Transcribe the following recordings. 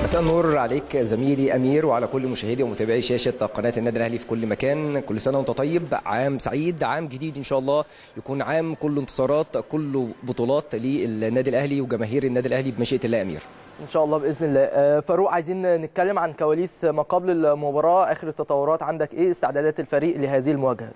مساء النور عليك زميلي امير وعلى كل مشاهدي ومتابعي شاشه قناه النادي الاهلي في كل مكان كل سنه وانت طيب عام سعيد عام جديد ان شاء الله يكون عام كله انتصارات كله بطولات للنادي الاهلي وجماهير النادي الاهلي بمشيئه الله امير ان شاء الله باذن الله آه، فاروق عايزين نتكلم عن كواليس ما قبل المباراه اخر التطورات عندك ايه استعدادات الفريق لهذه المواجهه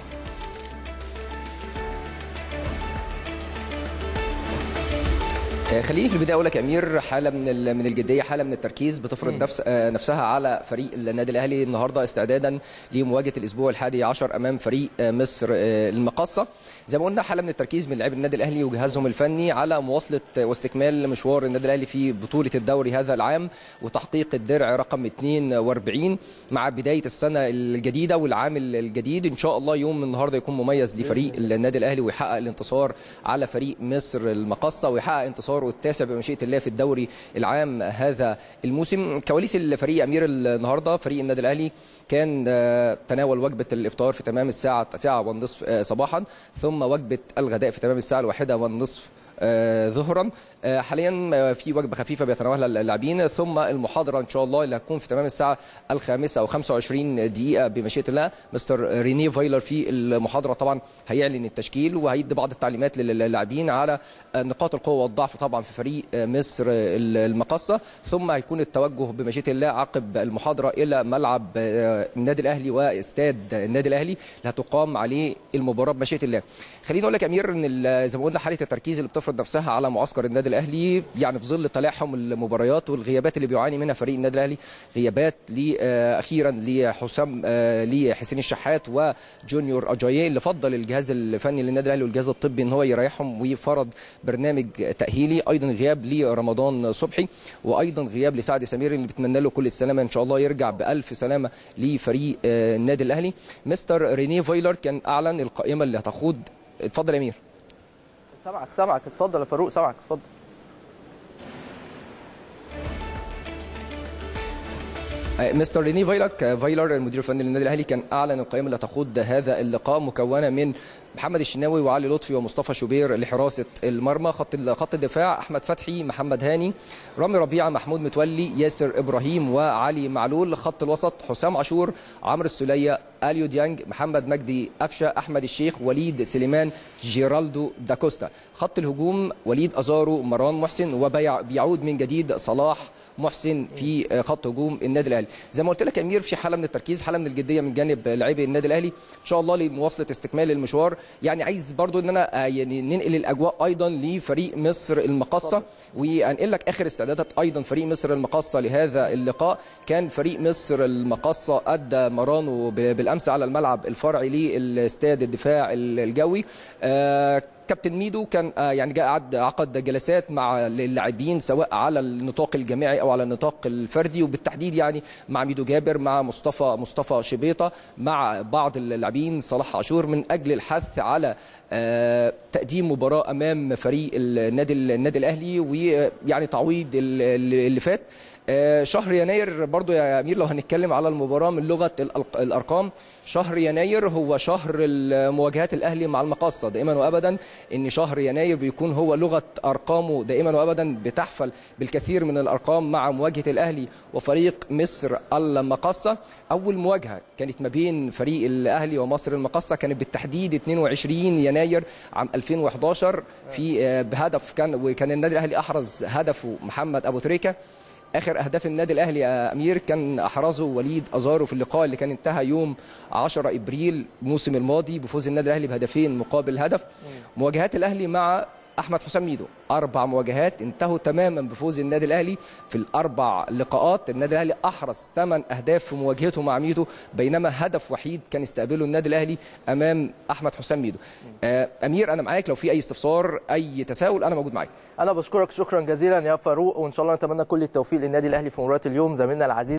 آه، خليني في البدايه اقول لك يا امير حاله من ال- من الجديه حاله من التركيز بتفرض نفس آه، نفسها على فريق النادي الاهلي النهارده استعدادا لمواجهه الاسبوع الحادي عشر امام فريق آه، مصر آه، المقاصه زي ما قلنا حاله من التركيز من لاعبي النادي الاهلي وجهازهم الفني على مواصله واستكمال مشوار النادي الاهلي في بطوله الدوري هذا العام وتحقيق الدرع رقم 42 مع بدايه السنه الجديده والعام الجديد ان شاء الله يوم النهارده يكون مميز لفريق النادي الاهلي ويحقق الانتصار على فريق مصر المقاصه ويحقق انتصاره التاسع بمشيئه الله في الدوري العام هذا الموسم كواليس الفريق امير النهارده فريق النادي الاهلي كان آه، تناول وجبه الافطار في تمام الساعه 9 والنصف آه، صباحا ثم وجبه الغداء في تمام الساعه الواحدة والنصف آه، ظهرا آه، حاليا آه، في وجبه خفيفه بيتناولها اللاعبين ثم المحاضره ان شاء الله اللي هتكون في تمام الساعه الخامسه او 25 دقيقه بمشيئه الله مستر ريني فايلر في المحاضره طبعا هيعلن التشكيل وهيدي بعض التعليمات للاعبين على آه، نقاط القوه والضعف طبعا في فريق آه، مصر آه، المقصه ثم هيكون التوجه بمشيئه الله عقب المحاضره الى ملعب آه، النادي الاهلي واستاد النادي الاهلي اللي هتقام عليه المباراه بمشيئه الله خليني اقول لك يا امير ان ال- زي ما قلنا حاله التركيز اللي بتفرض نفسها على معسكر النادي الاهلي يعني في ظل تلاحم المباريات والغيابات اللي بيعاني منها فريق النادي الاهلي غيابات ل- آه، اخيرا لحسام آه، لحسين الشحات وجونيور اجاييه اللي فضل الجهاز الفني للنادي الاهلي والجهاز الطبي ان هو يريحهم وفرض برنامج تاهيلي ايضا غياب لرمضان صبحي وايضا غياب لسعد سمير اللي بتمنى له كل السلامه ان شاء الله يرجع بالف سلامه لفريق آه، النادي الاهلي مستر ريني فايلر كان اعلن القائمه اللي هتخوض اتفضل يا امير سامعك سامعك اتفضل يا فاروق سامعك اتفضل مستر ريني فايلر فايلر المدير الفني للنادي الاهلي كان اعلن القائمه اللي هتخوض هذا اللقاء مكونه من محمد الشناوي وعلي لطفي ومصطفى شوبير لحراسه المرمى خط خط الدفاع احمد فتحي محمد هاني رامي ربيعه محمود متولي ياسر ابراهيم وعلي معلول خط الوسط حسام عاشور عمرو السوليه اليو ديانج محمد مجدي قفشه احمد الشيخ وليد سليمان جيرالدو داكوستا خط الهجوم وليد ازارو مروان محسن وبيعود من جديد صلاح محسن في خط هجوم النادي الاهلي زي ما قلت لك يا امير في حاله من التركيز حاله من الجديه من جانب لاعبي النادي الاهلي ان شاء الله لمواصله استكمال المشوار يعني عايز برضو ان انا آه، يعني ننقل الاجواء ايضا لفريق مصر المقصه وانقل لك اخر استعدادات ايضا فريق مصر المقصه لهذا اللقاء كان فريق مصر المقصه ادى مرانه ب- بالامس على الملعب الفرعي للاستاد الدفاع الجوي آه، كابتن ميدو كان آه، يعني جاء عد عقد جلسات مع اللاعبين سواء على النطاق الجماعي او على النطاق الفردي وبالتحديد يعني مع ميدو جابر مع مصطفى مصطفى شبيطه مع بعض اللاعبين صلاح عاشور من اجل الحث على آه، تقديم مباراه امام فريق النادي النادي الاهلي ويعني تعويض ال- ال- اللي فات آه، شهر يناير برضو يا امير لو هنتكلم على المباراه من لغه الألق- الارقام شهر يناير هو شهر مواجهات الاهلي مع المقاصه دائما وابدا ان شهر يناير بيكون هو لغه ارقامه دائما وابدا بتحفل بالكثير من الارقام مع مواجهه الاهلي وفريق مصر المقاصه اول مواجهه كانت ما بين فريق الاهلي ومصر المقاصه كانت بالتحديد 22 يناير عام 2011 في آه، بهدف كان وكان النادي الاهلي احرز هدفه محمد ابو تريكه اخر اهداف النادي الاهلي يا امير كان احرزه وليد ازارو في اللقاء اللي كان انتهى يوم 10 ابريل الموسم الماضي بفوز النادي الاهلي بهدفين مقابل هدف مواجهات الاهلي مع احمد حسام ميدو اربع مواجهات انتهوا تماما بفوز النادي الاهلي في الاربع لقاءات النادي الاهلي احرز ثمان اهداف في مواجهته مع ميدو بينما هدف وحيد كان استقبله النادي الاهلي امام احمد حسام ميدو آه، امير انا معاك لو في اي استفسار اي تساؤل انا موجود معاك انا بشكرك شكرا جزيلا يا فاروق وان شاء الله نتمنى كل التوفيق للنادي الاهلي في مباراه اليوم زميلنا العزيز